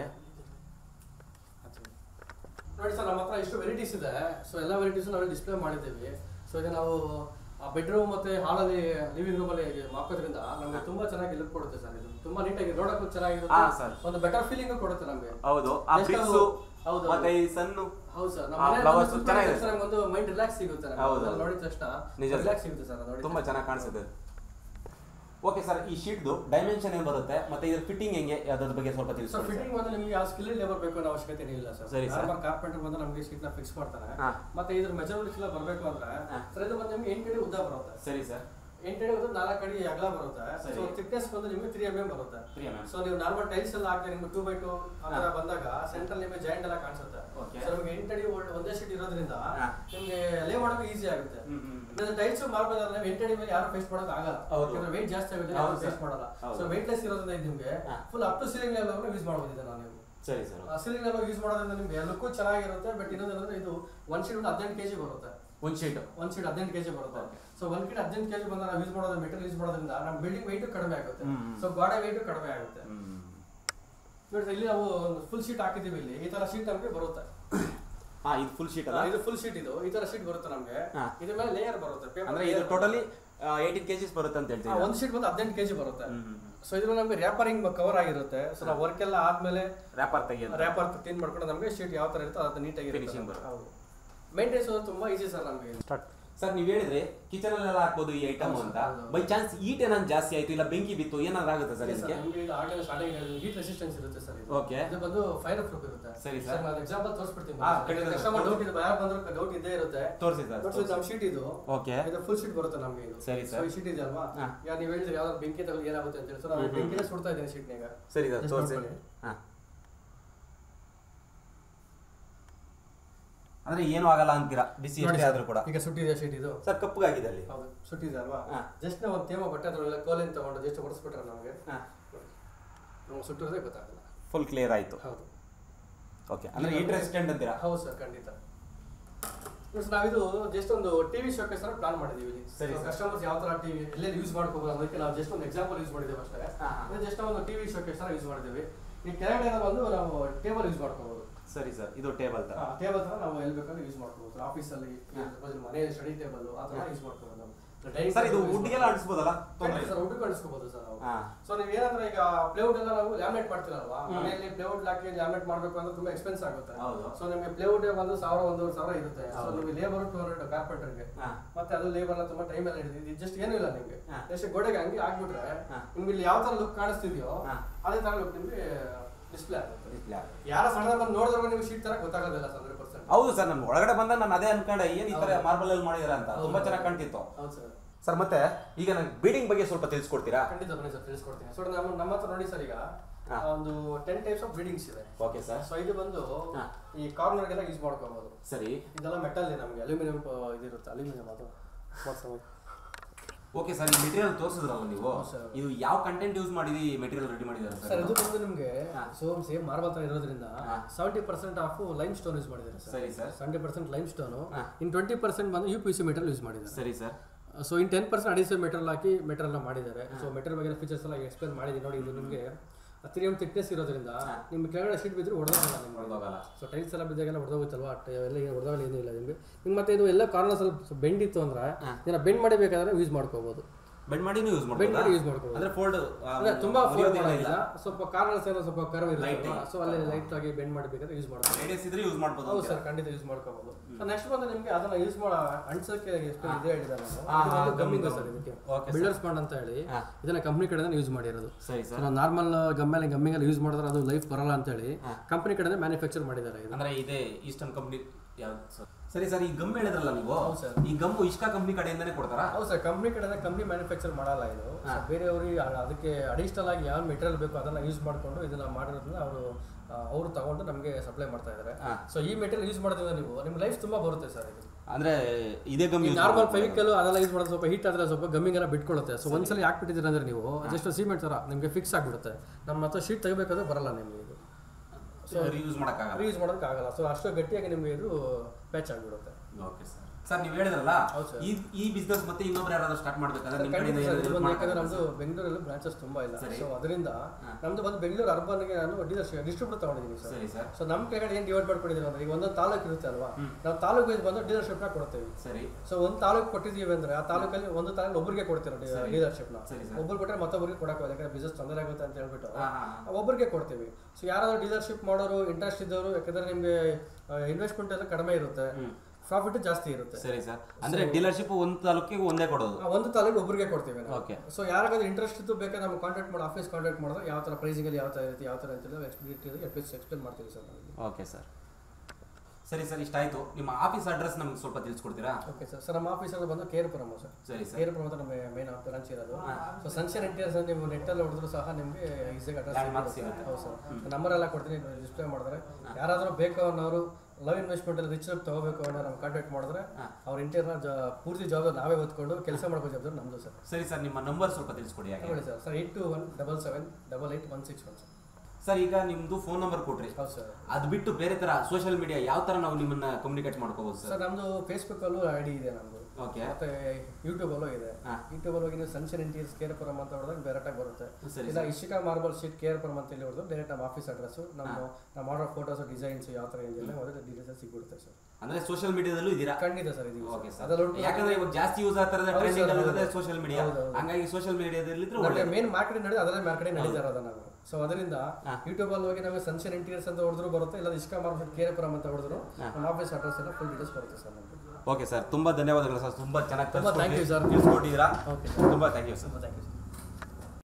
ನೋಡಿ ಸರ್ ನಮ್ಮ ಹತ್ರ ಇಷ್ಟು ವೆರೈಟೀಸ್ ಇದೆ ಸೊ ಎಲ್ಲ ವೆರೈಟೀಸ್ ನಾವು ಡಿಸ್ಪ್ಲೇ ಮಾಡಿದ್ದೀವಿ ಸೊ ಈಗ ನಾವು ಬೆಡ್ರೂಮ್ ಮತ್ತೆ ಹಾಲಲ್ಲಿ ಲಿವಿಂಗ್ ರೂಮ್ ಅಲ್ಲಿ ಹಾಕೋದ್ರಿಂದ ನಮಗೆ ತುಂಬಾ ಚೆನ್ನಾಗಿ ಲುಕ್ ಕೊಡುತ್ತೆ ಸರ್ ಇದು ತುಂಬಾ ನೀಟಾಗಿ ನೋಡಕ್ಕೂ ಹಾ, ಚೆನ್ನಾಗಿರುತ್ತೆ sir. ಒಂದು ಬೆಟರ್ ಫೀಲಿಂಗ್ ಕೊಡುತ್ತೆ ನಮಗೆ ಹೌದು ಆ Just ಬ್ರಿಕ್ಸು ನಾವು- ಹೌದು, ಮತ್ತೆ ಈ ಸನ್ನು ಹೌದು ಸರ್ ಆ, flowers ಚೆನ್ನಾಗಿದೆ sir. ನಮ್ಗೆ ಒಂದು ಮೈಂಡ್ ರಿಲ್ಯಾಕ್ಸ್ ಸಿಗುತ್ತೆ ನಮ್ಗೆ. ಹೌದು, ಅದನ್ನ ಹೌದು. ನೋಡಿದ ತಕ್ಷಣ ನಿಜ sir. ರಿಲ್ಯಾಕ್ಸ್ ಸಿಗುತ್ತೆ ಸರ್ ನೋಡಿ ತುಂಬಾ ಚೆನ್ನಾಗಿ ಕಾಣಿಸುತ್ತೆ ಓಕೆ ಸರ್ ಈ ಶೀಟ್ದು ಡೈಮೆನ್ಷನ್ ಏನು ಬರುತ್ತೆ ಮತ್ತೆ ಇದ್ರ ಫಿಟ್ಟಿಂಗ್ ಹೆಂಗೆ ಅದ್ರ ಬಗ್ಗೆ ಸ್ವಲ್ಪ ಸೊ ತಿಳಿಸ್ಕೊಡಿ ಫಿಟ್ಟಿಂಗ್ ಬಂದು ನಿಮಗೆ ಯಾವ ಸ್ಕಿಲ್ ಲೇಬರ್ ಬೇಕು ಅನ್ನೋ ಅವಶ್ಯಕತೆ ಇಲ್ಲ ಸರ್ ಸರಿ, sir. ನಾರ್ಮಲ್ ಕಾರ್ಪೆಂಟರ್ ಬಂದು ನಮಗೆ ಶೀಟ್ ನ ಫಿಕ್ಸ್ ಮಾಡ್ತಾರೆ ಹಾ. ಮತ್ತೆ ಇದ್ರ ಮೆಜರ್ಮೆಂಟ್ಸ್ ಎಲ್ಲ ಬರಬೇಕು ಅಂದ್ರೆ ಹಾ. ಸರ್ ಇದು ಬಂದು ನಿಮ್ಗೆ ಎಂಟು ಅಡಿ ಉದ್ದ ಬರುತ್ತೆ ಸರಿ ಸರ್ ಎಂಟು ಅಡಿ ಉದ್ದ ನಾಲ್ಕು ಅಡಿ ಅಗಲ ಬರುತ್ತೆ ಸರಿ. ಸೊ ಥಿಕ್ನೆಸ್ ಬಂದು ನಿಮಗೆ ತ್ರೀ ಎಮ್ ಎಂ ಬರುತ್ತೆ ತ್ರೀ ಎಮ್ ಎಮ್ ಸೊ ನೀವು ನಾರ್ಮಲ್ ಟೈಲ್ಸ್ ಎಲ್ಲ ಹಾಕಿ ನಿಮ್ಗೆ ಟೂ ಬೈ ಟೂ ಆ ಥರ ಹಾ. ಬಂದಾಗ ಸೆಂಟರ್ ನಿಮಗೆ ಜಾಯಿಂಟ್ ಎಲ್ಲ ಕಾಣಿಸುತ್ತೆ Okay. ಸೊ ನಿಮಗೆ ಎಂಟು ಅಡಿ ಒಳ್ಳೆ- ಒಂದೇ ಶೀಟ್ ಇರೋದ್ರಿಂದ ಹಾ. ನಿಮಗೆ ಲೇ ಮಾಡೋಕೆ ಈಸಿ ಆಗುತ್ತೆ ಹ್ಮ್, ಹ್ಮ್, ಹ್ಮ್. ಟೈಲ್ಸ್ ಮಾರ್ಬಲ್ ನೀವು ಎಂಟು ಅಡಿ ಮೇಲೆ ಯಾರು ಫೇಸ್ ಮಾಡೋಕೆ ಆಗಲ್ಲ ಹೌದು. ಯಾಕಂದ್ರೆ ವೆಯ್ಟ್ ಜಾಸ್ತಿ ಆಗುತ್ತೆ ಹೌದು ಯಾರು sir. ಫೇಸ್ ಮಾಡಲ್ಲ ಹೌದು. ಸೊ ವೆಯ್ಟ್ಲೆಸ್ ಇರೋದ್ರಿಂದ ಇದು ನಿಮಗೆ ಹಾ. Full up to ceiling level use ಮಾಡ್ಬೋದು ಇದನ್ನ ನೀವು ಸರಿ ಸರ್ ಸೀಲಿಂಗ್ ಲೆವೆಲ್ ಯೂಸ್ ಮಾಡೋದ್ರಿಂದ ನಿಮ್ಗೆ ಲುಕ್ಕು ಚೆನ್ನಾಗಿರುತ್ತೆ ಬಟ್ ಇನ್ನೊಂದೇನಂದ್ರೆ ಇದು ಒನ್ ಶೀಟ್ ಹದಿನೆಂಟು ಕೆಜಿ ಬರುತ್ತೆ ಒಂದು ಶೀಟ್ ಒಂದ್ ಶೀಟ್ ಹದಿನೆಂಟು ಕೆಜಿ ಬರುತ್ತೆ ಸೊ ಒಂದ್ ಕಿಟ್ ಹದಿನೆಂಟು ಕೆಜಿ ಬಂದ ನಾವು ಯೂಸ್ ಮಾಡೋದು ಮೆಟೀರಿಯಲ್ ಯೂಸ್ ಮಾಡೋದ್ರಿಂದ ನಮ್ಮ ಬಿಲ್ಡಿಂಗ್ ವೆಯ್ಟ್ ಕಡಿಮೆ ಆಗುತ್ತೆ ಹ್ಮ್, ಹ್ಮ್. ಸೊ ಗೋಡೆ ವೆಯ್ಟ್ ಕಡಿಮೆ ಆಗುತ್ತೆ ನೋಡಿ sir, ಇಲ್ಲಿ ನಾವು ಫುಲ್ ಶೀಟ್ ಹಾಕಿದೀವಿ ಇಲ್ಲಿ ಈ ತರ ಶೀಟ್ ನಮಗೆ ಬರುತ್ತೆ ಹಾ ಇದು ಫುಲ್ ಶೀಟ್ ಅಲ್ಲ ಇದು ಫುಲ್ ಶೀಟ್ ಇದು ಈ ತರ ಶೀಟ್ ಬರುತ್ತೆ ನಮಗೆ ಹಾ. ಇದ್ರ ಮೇಲೆ ಲೇಯರ್ ಬರುತ್ತೆ paper ಅಂದ್ರೆ layer ಇದು ಟೋಟಲಿ ಏಯ್ಟೀನ್ ಕೆಜಿಸ್ ಬರುತ್ತೆ ಅಂತ ಹಾ, ಹೇಳ್ತೀವಿ ಒಂದ್ ಶೀಟ್ ಬಂದು ಹದಿನೆಂಟು ಕೆಜಿ ಬರುತ್ತೆ ಹ್ಮ್, ಹ್ಮ್, ಹ್ಮ್. ಸೊ ಇದ್ರ ನಮಗೆ ರ್ಯಾಪರಿಂಗ್ ಕವರ್ ಆಗಿರುತ್ತೆ ಸೊ ನಾವು ವರ್ಕ್ ಎಲ್ಲ ಆದ್ಮೇಲೆ ರ್ಯಾಪರ್ ತೆಗಿಯೋದು ರ್ಯಾಪರ್ ಕ್ಲೀನ್ ಮಾಡ್ಕೊಂಡು ನಮಗೆ ಶೀಟ್ ಯಾವ ತರ ಇರುತ್ತೆ ಅದು ನೀಟಾಗಿ Finishing ಬರುತ್ತೆ. ಹೌದು ಮೇಂಟೆನ್ಸ್ ತುಂಬಾ ಈಸಿ ಸರ್ ನಮಗೆ ಸ್ಟಾರ್ಟ್ ಸರ್ ನೀವು ಹೇಳಿದ್ರೆ ಕಿಚನ್ ಅಲ್ಲೆಲ್ಲ ಹಾಕ್ಬೋದು ಈ ಐಟಮ್ ಹೌದು, ಅಂತ ಹೌದು. ಬೈ ಚಾನ್ಸ್ ಈಟ್ ಏನಾದ್ರು ಜಾಸ್ತಿ ಆಯ್ತು ಇಲ್ಲ ಬೆಂಕಿ ಬಿತ್ತು ಏನಾದ್ರು ಆಗುತ್ತೆ ಸರ್ ಇದಕ್ಕೆ ಹೀಟ್ ರೆಸಿಸ್ಟೆನ್ಸ್ ಇರುತ್ತೆ ಸರ್ ಇದು Okay. ಇದು ಬಂದು ಫೈರ್ ಪ್ರೂಫ್ ಇರುತ್ತೆ ಸರಿ, sir. ನಾನು ಎಕ್ಸಾಂಪಲ್ ತೋರಿಸ್ಬಿಡ್ತೀನಿ ಹಾ, ಖಂಡಿತ sir. ಕಸ್ಟಮರ್ ಡೌಟ್ ಇದೆ ಯಾರು ಬಂದ್ರು ಡೌಟ್ ಇದ್ದೇ ಇರುತ್ತೆ ತೋರಿಸಿ ಸರ್ ನೋಡಿ ನಮ್ಮ ಶೀಟ್ ಇದು ಓಕೆ ಇದು ಫುಲ್ ಶೀಟ್ ಬರುತ್ತೆ ನಮಗೆ ಇದು ಸರಿ, sir. So, ಈ ಶೀಟ್ ಇದೆ ಅಲ್ವಾ ಹಾ. ಯಾ ನೀವು ಹೇಳಿದ್ರೆ ಯಾವ್ದಾದ್ರು ಬೆಂಕಿ ತಗೊಳ್ಳಿ ಏನಾಗುತ್ತೆ ಅಂತ ಹೇಳಿ ಸೊ ನಾನು ಹ್ಮ್, ಹ್ಮ್. ಬೆಂಕಿನೇ ಸುಡ್ತಾ ಇದ್ದೀನಿ ಶೀಟ್ನಾಗ ಸರಿ ಸರ್ Just ತೋರಿಸಿ ನೋಡ್ಕೊಳ್ಳಿ. ಹಾ ಅಂದ್ರೆ ಏನು ಆಗಲ್ಲ ಅಂತೀರಾ ಬಿಸಿ ನೋಡಿ ಎಷ್ಟೇ sir, ಆದ್ರೂ ಕೂಡ ಈಗ ಸುಟ್ಟಿದೆ ಶೀಟ್ ಇದು ಸರ್ ಕಪ್ಪಗಾಗಿದೆ ಅಲ್ಲಿ ಹೌದು ಸುಟ್ಟಿದೆ ಅಲ್ವಾ ಹಾ. ಜಸ್ಟ್ ನಾವು ಒಂದು ತೇಮ ಬಟ್ಟೆ ಅದ್ರೊಳಗೆ ಕೋಲಿನ ತಗೊಂಡು ಜಸ್ಟ್ ಹೊಡೆಸ್ಬಿಟ್ರೆ ನಮಗೆ ಹಾ ನಮ್ಗೆ ಸುಟ್ಟಿರೋದೇ ಗೊತ್ತಾಗಲ್ಲ ಫುಲ್ ಕ್ಲಿಯರ್ ಆಯ್ತು ಹೌದು ಓಕೆ ಅಂದ್ರೆ ಹೀಟ್ ರೆಸಿಸ್ಟೆಂಟ್ ಅಂತೀರಾ ಹೌದು ಸರ್ ಖಂಡಿತ Yes, ನಾವಿದು ಜಸ್ಟ್ ಒಂದು ಟಿವಿ ಶೋಕೇಸ್ ತರ ಪ್ಲಾನ್ ಮಾಡಿದೀವಿ ಇಲ್ಲಿ ಸರಿ, sir. ಕಸ್ಟಮರ್ಸ್ ಯಾವ ತರ ಟಿವಿ ಎಲ್ಲೆಲ್ಲಿ ಯೂಸ್ ಮಾಡ್ಕೋಬಹುದು ಅದಕ್ಕೆ ನಾವು ಜಸ್ಟ್ ಒಂದು ಎಕ್ಸಾಂಪಲ್ ಯೂಸ್ ಮಾಡಿದ್ದೇವೆ ಅಷ್ಟೇ ಹಾ, ಹಾ. ಜಸ್ಟ್ ಒಂದು ಟಿವಿ ಶೋಕೇಸ್ ತರ ಯೂಸ್ ಮಾಡಿದ್ದೀವಿ ಈ ಕೆಳಗಡೆ ಬಂದು ನಾವು ಟೇಬಲ್ ಯೂಸ್ ಮಾಡ್ಕೋಬಹುದು ಸರಿ ಸರ್ ಇದು ಟೇಬಲ್ ತರ ಟೇಬಲ್ ತರ ನಾವು ಎಲ್ಲಿ ಬೇಕಾದ್ರೂ ಯೂಸ್ ಮಾಡ್ಕೋಬಹುದು ಆಫೀಸಲ್ಲಿ ಹಾ. ಮನೆಯಲ್ಲಿ ಸ್ಟಡಿ ಟೇಬಲ್ ಆ ತರ ಯೂಸ್ ಮಾಡ್ಕೋಬಹುದು ನಾವು Dining ಸರ್ ಇದು table use ವುಡ್ಗೆಲ್ಲ ಅಂಟಿಸ್ಬೋದಲ್ಲ ತೊಂದ್ರೆ ಖಂಡಿತ ಸರ್ ವುಡ್ ಕಳಿಸ್ಕೋಬಹುದು ಸರ್ ನಾವು ಹಾ ಸೊ ನೀವು ಏನಂದ್ರೆ ಈಗ ಪ್ಲೇವುಡ್ ಎಲ್ಲ ನಾವು ಲ್ಯಾಮಿನೇಟ್ ಮಾಡ್ತೀರಲ್ವಾ ಹ್ಮ್. ಮನೆಯಲ್ಲಿ ಪ್ಲೇವುಡ್ ಹಾಕಿ ಲ್ಯಾಮಿನೇಟ್ ಮಾಡಬೇಕು ಅಂದ್ರೆ ತುಂಬಾ ಎಕ್ಸ್ಪೆನ್ಸ್ ಆಗುತ್ತೆ ಹೌದು. ಸೊ ನಿಮಗೆ ಪ್ಲೇವುಡ್ ಬಂದು ಸಾವಿರ ಒಂದೂವರೆ ಸಾವಿರ ಇರುತ್ತೆ ಸೊ ಹೌದು. ನಿಮಗೆ ಲೇಬರ್ ಟೂ ಹಂಡ್ರೆಡ್ ಕಾರ್ಪೆಂಟರ್ಗೆ ಹಾ ಮತ್ತೆ ಅದು ಲೇಬರ್ ಎಲ್ಲ ತುಂಬಾ ಟೈಮ್ ಎಲ್ಲ ಹಿಡಿದಿದೆ ಜಸ್ಟ್ ಏನೂ ಇಲ್ಲ ನಿಮಗೆ ಹಾ. ಜಸ್ಟ್ ಗೋಡೆಗೆ ಹಂಗೆ ಆಗ್ಬಿಟ್ರೆ ಹಾ. ನಿಮ್ಗೆ ಇಲ್ಲಿ ಯಾವ ತರ ಲುಕ್ ಕಾಣಿಸ್ತಿದ್ಯೋ ಹಾ. ಅದೇ ತರ ಲುಕ್ ನಿಮಗೆ ಡಿಸ್ಪ್ಲೇ ಆಗುತ್ತೆ Display ಆಗುತ್ತೆ. ಯಾರ ಸಣ್ಣ ಬಂದು ನೋಡಿದ್ರೆ ನಿಮ್ಗೆ ಶೀಟ್ ತರ ಗೊತ್ತಾಗೋದಿಲ್ಲ ಹಂಡ್ರೆಡ್ ಪರ್ಸೆಂಟ್ ಹೌದು ಸರ್ ನಾನು ಒಳಗಡೆ ಬಂದ ನಾನು ಅದೇ ಅನ್ಕೊಂಡೆ ಏನ್ ಈ ತರ ಹೌದು. ಮಾರ್ಬಲ್ ಅಲ್ಲಿ ಮಾಡಿದಾರೆ ಅಂತ ಹೌದು. ತುಂಬಾ ಚೆನ್ನಾಗಿ ಕಾಣ್ತಿತ್ತು ಹೌದು ಸರ್ ಸರ್ ಮತ್ತೆ ಈಗ ನಂಗೆ ಬೀಡಿಂಗ್ ಬಗ್ಗೆ ಸ್ವಲ್ಪ ತಿಳಿಸ್ಕೊಡ್ತೀರಾ ಖಂಡಿತ ಬನ್ನಿ ಸರ್ ತಿಳಿಸ್ಕೊಡ್ತೀನಿ ಸೊ ನಮ್ಮ ನಮ್ಮ ಹತ್ರ ನೋಡಿ ಸರ್ ಈಗ ಹಾ. ಒಂದು ಟೆನ್ ಟೈಪ್ಸ್ ಆಫ್ ಬ್ರೀಡಿಂಗ್ಸ್ ಇದೆ ಓಕೆ ಸರ್ ಸೊ ಇದು ಬಂದು ಹಾ. ಈ ಕಾರ್ನರ್ಗೆಲ್ಲ ಯೂಸ್ ಮಾಡ್ಕೋಬಹುದು ಸರಿ ಇದೆಲ್ಲ ಮೆಟಲ್ ಇದೆ ನಮಗೆ ಅಲ್ಯೂಮಿನಿಯಂ ಇದಿರುತ್ತೆ ಅಲ್ಯೂಮಿನಿಯಂ ಅದು ಓಕೆ ಸರ್ ಈ ಮೆಟೀರಿಯಲ್ ತೋರಿಸಿದ್ರಲ್ಲ ನೀವು ಹೌದು sir. ಇದು ಯಾವ ಕಂಟೆಂಟ್ ಯೂಸ್ ಮಾಡಿ ಮೆಟೀರಿಯಲ್ ರೆಡಿ ಮಾಡಿದ್ದಾರೆ ಸರ್ ಸರ್ ಇದು ಬಂದು ನಿಮಗೆ ಹಾ. ಸೋಮ್ ಸೇಮ್ ಮಾರ್ಬಲ್ ತರ ಇರೋದ್ರಿಂದ ಹಾ. Seventy percent of limestone use ಮಾಡಿದ್ದಾರೆ ಸರಿ sir sir seventy percent limestone ಹಾ. ಇನ್ ಟ್ವೆಂಟಿ ಪರ್ಸೆಂಟ್ ಬಂದು U P C metal use ಮಾಡಿದ್ದಾರೆ ಸರಿ sir so in ten percent additional metal ಹಾಕಿ ಮೆಟಲ್ ಮಾಡಿದ್ದಾರೆ ಸೊ ಮೆಟಲ್ ಬಗ್ಗೆ ಫೀಚರ್ಸ್ ಎಲ್ಲ ಎಕ್ಸ್ಪ್ಲೇನ್ ಮಾಡಿದ್ದೀನಿ ನೋಡಿ ಇದು ನಿಮಗೆ ತ್ರೀ ಎಮ್ ಥಿಕ್ನೆಸ್ ಇರೋದ್ರಿಂದ ಹಾ. ನಿಮ್ಮ ಕೆಳಗಡೆ ಶೀಟ್ ಬಿದ್ದರೆ ಹೊಡೆದೋಗಲ್ಲ ನಿಮಗೆ ಹೊರ್ದೋಗಲ್ಲ. ಸೊ ಟೈಲ್ಸ್ ಎಲ್ಲ ಬಿದ್ದಾಗೆಲ್ಲ ಹೊಡೆದೋಗುತ್ತಲ್ವಾ ಎಲ್ಲ ಏನು ಹೊಡೆದೋಗಲ್ಲ ಏನೂ ಇಲ್ಲ ನಿಮಗೆ ನಿಮ್ಗೆ ಮತ್ತೆ ಇದು ಎಲ್ಲ ಕಾರ್ನರ್ಸ್ ಅಲ್ಲಿ ಬೆಂಡ್ ಇತ್ತು ಅಂದ್ರೆ ಹಾ. ಇದನ್ನ ಬೆಂಡ್ ಮಾಡಬೇಕಾದ್ರೆ ಯೂಸ್ ಮಾಡ್ಕೋಬಹುದು ಬೆಂಡ್ ಮಾಡಿನೂ ಯೂಸ್ ಬೆಂಡ್ ಮಾಡಿ ಮಾಡ್ಬೋದು ಯೂಸ್ ಮಾಡ್ಕೋಬಹುದು ಅಂದ್ರೆ ಫೋಲ್ಡ್ ಅಂದ್ರೆ ತುಂಬಾ ಫೋಲ್ಡ್ ಇಲ್ಲ ಮಾಡೋದಿಲ್ಲ ಸ್ವಲ್ಪ ಕಾರ್ನರ್ಸ್ ಏನೋ ಸ್ವಲ್ಪ ಕರ್ವ್ Light ಇರುತ್ತೆ ಆಗಿ. ಸೊ ಅಲ್ಲಿ ಲೈಟ್ ಆಗಿ ಬೆಂಡ್ ಮಾಡಬೇಕಾದ್ರೆ ಯೂಸ್ ಮಾಡ್ಬೋದು ರೇಡಿಯಸ್ ಇದ್ರೆ ಯೂಸ್ ಮಾಡ್ಬೋದು ಹೌದು ಅಂತೀರಾ? ಸರ್ ಖಂಡಿತ ಯೂಸ್ ಮಾಡ್ಕೋಬಹುದು ನೆಕ್ಸ್ಟ್ ಬಂದು ನಿಮಗೆ ಅದನ್ನ ಯೂಸ್ ಮಾಡೋ ಅಂಟಿಸೋಕೆ ಎಷ್ಟು ಇದೆ ಹೇಳಿದ್ದಾರೆ ಹಾ, ಹಾ, ಗಮ್ಮಿಂಗ್ ಗಮ್, ಸರ್ ಗಮ್. ಇದಕ್ಕೆ Okay, sir. ಬಿಲ್ಡರ್ಸ್ ಬಾಂಡ್ ಅಂತ ಹೇಳಿ ಹಾ. ಇದನ್ನ ಕಂಪ್ನಿ ಕಡೆಯಿಂದ ಯೂಸ್ ಮಾಡಿರೋದು ಸರಿ ಸರ್ ನಾವು ನಾರ್ಮಲ್ ಗಮ್ಮೇಲೆ ಗಮ್ಮಿಂಗ್ ಅಲ್ಲಿ ಯೂಸ್ ಮಾಡಿದ್ರೆ ಅದು ಲೈಫ್ ಬರಲ್ಲ ಅಂತ ಹೇಳಿ ಹಾ. ಕಂಪ್ನಿ ಕಡೆಯಿಂದ ಮ್ಯಾನುಫ್ಯಾಕ್ಚರ್ ಮಾಡಿದ್ದಾರೆ ಇದು ಅಂದ್ರೆ ಇದೇ ಈಸ್ಟರ್ನ್ ಕಂಪ್ನಿ ಯಾವ್ದು ಸರ್ ಸರಿ ಸರ್ ಈ ಗಮ್ ಹೇಳಿದ್ರಲ್ಲ ನೀವು ಹೌದು ಸರ್. ಈ ಗಮ್ಮು ಇಷ್ಕಾ ಕಂಪ್ನಿ ಕಡೆಯಿಂದನೇ ಕೊಡ್ತಾರಾ ಹೌದು ಸರ್ ಕಂಪ್ನಿ ಕಡೆ ಕಂಪ್ನಿ ಮ್ಯಾನುಫ್ಯಾಕ್ಚರ್ ಮಾಡಲ್ಲ ಇದು ಹಾ. So, ಬೇರೆಯವ್ರಿಗೆ ಅ- ಅದಕ್ಕೆ ಅಡಿಷನಲ್ ಆಗಿ ಯಾವ ಮೆಟೀರಿಯಲ್ ಬೇಕು ಅದನ್ನ ಯೂಸ್ ಮಾಡಿಕೊಂಡು ಇದನ್ನ ಮಾಡಿರೋದ್ರಿಂದ ಅವರು ಅವರು ತಗೊಂಡು ನಮಗೆ ಸಪ್ಲೈ ಮಾಡ್ತಾ ಇದ್ದಾರೆ ಹಾ. ಸೊ ಈ ಮೆಟೀರಿಯಲ್ ಯೂಸ್ ಮಾಡೋದ್ರಿಂದ ನೀವು ನಿಮ್ಮ ಲೈಫ್ ತುಂಬಾ ಬರುತ್ತೆ ಸರ್ ಇದು ಅಂದ್ರೆ ಇದೇ ಗಮ್ ಯೂಸ್ ನಾರ್ಮಲ್ ಫೆವಿಕಲ್ ಅದೆಲ್ಲ ಯೂಸ್ ಮಾಡೋದು ಸ್ವಲ್ಪ ಹೀಟ್ ಆದ್ರೆ ಸ್ವಲ್ಪ ಗಮ್ಮಿಂಗ್ ಎಲ್ಲ ಬಿಟ್ಕೊಳ್ಳುತ್ತೆ ಸೊ ಒಂದ್ಸಲ ಹಾಕ್ಬಿಟ್ಟಿದ್ದೀರ ಅಂದ್ರೆ ನೀವು ಜಸ್ಟ್ ಸಿಮೆಂಟ್ ತರ ನಿಮಗೆ ಫಿಕ್ಸ್ ಆಗಿಬಿಡುತ್ತೆ ನಮ್ಮ ಹತ್ರ ಶೀಟ್ ತೆಗಿಬೇಕಾದ್ರೆ ಬರಲ್ಲ ನಿಮಗೆ ಇದು ಯೂಸ್ ಮಾಡೋಕ್ಕಾಗಲ್ಲ ರೀಯೂಸ್ ಮಾಡೋದಕ್ಕೆ ಆಗಲ್ಲ ಸೊ ಅಷ್ಟು ಗಟ್ಟಿಯಾಗಿ ನಿಮಗೆ ಇದು ಪ್ಯಾಚ್ ಆಗಿಬಿಡುತ್ತೆ ಓಕೆ ಸರ್ ಸರ್ ನೀವು ಹೇಳಿದ್ರಲ್ಲ ಹೌದು ಸರ್. ಈ ಈ ಬಿಸ್ನೆಸ್ ಮತ್ತೆ ಇನ್ನೊಬ್ರು ಯಾರಾದ್ರೂ ಸ್ಟಾರ್ಟ್ ಮಾಡ್ಬೇಕಾದ್ರೆ ನಿಮ್ಮ ಖಂಡಿತ ಕಡೆಯಿಂದ ಸರ್, ಏನಾದ್ರು ಇದು help ಒಂದು ಯಾಕಂದ್ರೆ ಮಾಡೋಕ್ಕಾಗತ್ತಾ ನಮ್ದು ಬೆಂಗಳೂರಲ್ಲಿ ಬ್ರಾಂಚಸ್ ತುಂಬಾ ಇಲ್ಲ ಸರಿ. ಸೊ ಅದರಿಂದ ನಮ್ದು ಬಂದು ಬೆಂಗಳೂರು ಅರ್ಬನ್ಗೆ ನಾನು ಡೀಲರ್ಶಿಪ್ ಡಿಸ್ಟ್ರಿಬ್ಯೂಟರ್ ತಗೊಂಡಿದ್ದೀನಿ ಸರ್ ಸರಿ ಸರ್ ಸೊ ನಮ್ಮ ಕೆಳಗಡೆ ಏನು ಡಿವೈಡ್ ಮಾಡ್ಕೊಂಡಿದ್ದೀವಿ ಅಂದ್ರೆ ಈಗ ಒಂದೊಂದು ತಾಲೂಕು ಇರುತ್ತೆ ಅಲ್ವಾ ನಾವು ತಾಲೂಕು ವೈಸ್ ಬಂದು ಡೀಲರ್ಶಿಪ್ನ ಕೊಡ್ತೇವೆ ಸರಿ ಸೊ ಒಂದು ತಾಲೂಕು ಕೊಟ್ಟಿದ್ದೀವಿ ಅಂದ್ರೆ ಆ ತಾಲೂಕಲ್ಲಿ ಒಂದು ತಾಲೂಕು ಒಬ್ಬರಿಗೆ ಕೊಡ್ತೀರ ಡೀಲರ್ಶಿಪ್ನ ಸರಿ ಸರ್. ಒಬ್ಬರು ಕೊಟ್ಟರೆ ಮತ್ತೊಬ್ಬರಿಗೆ ಕೊಡಕ್ಕೆ ಯಾಕಂದ್ರೆ ಬಿಸ್ನೆಸ್ ತೊಂದರೆ ಆಗುತ್ತೆ ಅಂತ ಹೇಳ್ಬಿಟ್ಟು ಹಾ ಹಾ ಒಬ್ಬರಿಗೆ ಕೊಡ್ತೀವಿ ಸೊ ಯಾರಾದ್ರೂ ಡೀಲರ್ಶಿಪ್ ಮಾಡೋರು ಇಂಟ್ರೆಸ್ಟ್ ಇದ್ದವರು ಯಾಕಂದ್ರೆ ನಿಮಗೆ ಇನ್ವೆಸ್ಟ್ಮೆಂಟ್ ಎಲ್ಲ ಕಡಿಮೆ ಇರುತ್ತೆ ಪ್ರಾಫಿಟ್ ಜಾಸ್ತಿ ಇರುತ್ತೆ ಸರಿ ಸರ್ ಅಂದ್ರೆ ಡೀಲರ್ಶಿಪ್ ಒಂದ್ ತಾಲೂಕಿಗೆ ಒಂದೇ ಕೊಡೋದು ಆ ಒಂದು ತಾಲೂಕು ಒಬ್ಬರಿಗೆ ಕೊಡ್ತೀವಿ ನಾವು ಓಕೆ ಸೊ ಯಾರಿಗಾದ್ರೂ ಇಂಟ್ರೆಸ್ಟ್ ಇದ್ದು ಬೇಕಾದ್ರೆ ನಮ್ಗೆ ಕಾಂಟ್ಯಾಕ್ಟ್ ಮಾಡಿ ಆಫೀಸ್ ಕಾಂಟ್ಯಾಕ್ಟ್ ಮಾಡಿದ್ರೆ ಯಾವ ಥರ ಪ್ರೈಸಿಂಗಲ್ಲಿ ಯಾವ ಥರ ಇರುತ್ತೆ ಯಾವ ಥರ ಅಂತೇಳಿ ಎಕ್ಸ್ಪ್ಲೇನ್ ಎಕ್ಸ್ಪ್ಲೇನ್ ಮಾಡ್ತೀವಿ ಸರ್ ನಮಗೆ ಓಕೆ ಸರ್ ಸರಿ ಸರ್ ಇಷ್ಟಾಯ್ತು ನಿಮ್ಮ ಆಫೀಸ್ ಅಡ್ರೆಸ್ ನಮ್ಗೆ ಸ್ವಲ್ಪ ತಿಳಿಸ್ಕೊಡ್ತೀರಾ ಓಕೆ ಸರ್ ಸರ್ ನಮ್ಮ ಆಫೀಸಲ್ಲಿ ಬಂದು ಕೇರ್ಪುರಮ್ ಸರ್ ಸರಿ ಸರ್ ಕೇರ್ಪುರಮ್ ಅಂತ ನಮ್ಮ ಮೇನ್ ಬ್ರಾಂಚ್ ಇರೋದು ಸೊ ಸನ್ಶೈನ್ ಇಂಟೀರಿಯರ್ಸ್ ನೀವು ನೆಟ್ಟಲ್ಲಿ ಹೊಡೆದ್ರು ಸಹ ನಿಮಗೆ ಈಸಿಯಾಗಿ Landmark ಅಡ್ರೆಸ್ ಸಿಗುತ್ತೆ. ಹೌದು ಸರ್ ನಂಬರ್ ಎಲ್ಲ ಕೊಡ್ತೀನಿ ಡಿಸ್ಪ್ಲೇ ಮಾಡಿದ್ರೆ ಯಾರಾದರೂ ಬೇಕು ಅನ್ನೋರು ಲವ್ ಇನ್ವೆಸ್ಟ್ಮೆಂಟ್ ಅಲ್ಲಿ ರಿಚ್ ತಗೋಬೇಕು ಅನ್ನೋ ನಮ್ಗೆ ಕಾಂಟ್ಯಾಕ್ಟ್ ಮಾಡಿದ್ರೆ ಅವ್ರ ಇಂಟೀರಿಯರ್ ಪೂರ್ತಿ ಜವಾಬ್ದಾರಿ ನಾವೇ ಹೊತ್ಕೊಂಡು ಕೆಲಸ ಮಾಡ್ಕೋ ಜವಾಬ್ದಾರಿ ನಮ್ಮದು ಸರ್ ಸರಿ ಸರ್ ನಿಮ್ಮ ನಂಬರ್ ಸ್ವಲ್ಪ ತಿಳಿಸ್ಕೊಡಿ ಯಾಕೆ ನೋಡಿ sir sir eight two one double seven double eight one six one sir sir ಈಗ ನಿಮ್ದು ಫೋನ್ ನಂಬರ್ ಕೊಟ್ರಿ ಹೌದು ಸರ್ ಅದು ಬಿಟ್ಟು ಬೇರೆ ತರ ಸೋಷಿಯಲ್ ಮೀಡಿಯಾ ಯಾವ ತರ ನಾವು ನಿಮ್ಮನ್ನ ಕಮ್ಯುನಿಕೇಟ್ ಮಾಡ್ಕೋಬಹುದು ಸರ್ ಸರ್ ನಮ್ದು ಫೇಸ್ಬುಕ್ ಅಲ್ಲೂ ಐ ಡಿ ಇದೆ ನಮ್ದು ಓಕೆ ಮತ್ತೆ ಯೂಟ್ಯೂಬ್ ಅಲ್ಲೂ ಇದೆ ಹಾ. ಯೂಟ್ಯೂಬ್ ಅಲ್ಲಿ ಹೋಗಿ ನೀವು ಸನ್ಶನ್ ಇಂಟೀರಿಯರ್ಸ್ ಕೇರ್ ಪುರಮ್ ಅಂತ ಹೊಡೆದ್ರೆ ಡೈರೆಕ್ಟ್ ಆಗಿ ಬರುತ್ತೆ ಸರಿ ಇಲ್ಲ ಇಶಿಕಾ ಮಾರ್ಬಲ್ ಶೀಟ್ ಕೇರ್ ಪುರಮ್ ಅಂತ ಹೇಳಿ ಹೊಡೆದು ಡೈರೆಕ್ಟ್ ನಮ್ಮ ಆಫೀಸ್ ಅಡ್ರೆಸ್ ನಮ್ಮ ನಾವು ಮಾಡೋ ಫೋಟೋಸ್ ಡಿಸೈನ್ಸ್ ಯಾವ ಥರ ಏನಿಲ್ಲ ಹೋದ್ರೆ ಡೀಟೇಲ್ಸ್ ಸಿಗ್ಬಿಡುತ್ತೆ ಸರ್ ಅಂದ್ರೆ ಸೋಷಿಯಲ್ ಮೀಡಿಯಾದಲ್ಲೂ ಇದ್ದೀರಾ ಖಂಡಿತ ಸರ್ ಇದು ಓಕೆ ಸರ್ ಅದರಲ್ಲಿ ಯಾಕಂದ್ರೆ ಇವಾಗ ಜಾಸ್ತಿ ಯೂಸ್ ಆಗ್ತಾರದ ಹೌದು ಟ್ರೆಂಡಿಂಗ್ ಸರ್, ಇರೋದೇ ಹೌದು. ಸೋಷಿಯಲ್ ಮೀಡಿಯಾ ಹೌದು, ಹೌದು. ಹಂಗಾಗಿ ಸೋಷಿಯಲ್ ಮೀಡಿಯಾದಲ್ಲಿ ಇದ್ರೆ ನಮಗೆ ಒಳ್ಳೆ ಮೇನ್ ಮಾರ್ಕೆಟಿಂಗ್ ನಡೆದು ಅದರಲ್ಲಿ ಮಾರ್ಕೆಟಿಂಗ್ ನಡೀತಾ ಇರೋದು ನಾವು ಸೊ ಅದರಿಂದ ಹಾ. ಯೂಟ್ಯೂಬ್ ಅಲ್ಲಿ ಹೋಗಿ ನಮಗೆ ಸನ್ಶನ್ ಇಂಟೀರಿಯರ್ಸ್ ಅಂತ ಹೊಡೆದ್ರು ಬರುತ್ತೆ ಇಲ್ಲ ಇಸ್ಕಾ ಮಾರ್ಬಲ್ ಕೇರ್ ಪುರಮ್ ಅಂತ ಹೊಡೆದ್ರು ನಮ್ಮ ಆಫೀಸ್ ಅಡ್ರೆಸ್ ಎಲ್ಲ ಫುಲ್ ಡೀಟೇಲ್ಸ್ ಬರುತ್ತೆ ಸರ್ ನಮಗೆ ಓಕೆ ಸರ್ ತುಂಬಾ ಧನ್ಯವಾದಗಳು ಸರ್ ತುಂಬಾ ಚೆನ್ನಾಗಿ ತುಂಬಾ thank you, sir. ತಿಳಿಸ್ಕೊಟ್ಟಿದ್ದೀರಾ ಓಕೆ ತುಂಬಾ thank you sir thank you